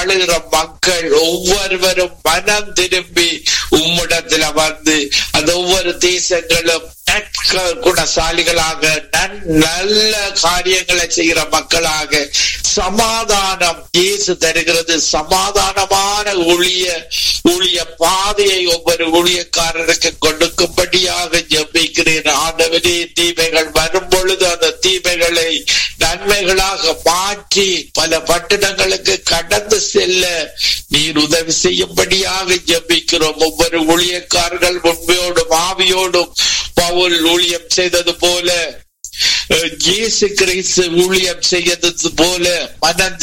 வாழுகிற மக்கள் ஒவ்வொருவரும் மனம் திரும்பி உம்மிடத்துல வந்து அந்த ஒவ்வொரு தேசங்களும் நற்க குணசாலிகளாக நன் நல்ல காரியங்களை செய்கிற மக்களாக சமாதானம் இயேசு தருகிறது சமாதானமான ஊழிய ஊழிய பாதையை ஒவ்வொரு ஊழியக்காரருக்கு கொடுக்கும்படியாக ஜெபிக்கிறேன் ஆண்டவரே தீமைகள் வரும் பொழுது அந்த தீமைகளை நன்மைகளாக மாற்றி பல பட்டணங்களுக்கு கடந்து செல்ல நீர் உதவி செய்யும்படியாக ஜெபிக்கிறோம் ஒவ்வொரு ஊழியக்காரர்கள் உண்மையோடும் ஆவியோடும் பவுல் ஊழியம் செய்தது போல அஹ், இயேசு கிறிஸ்து ஊழியம் செய்தது போல மனம்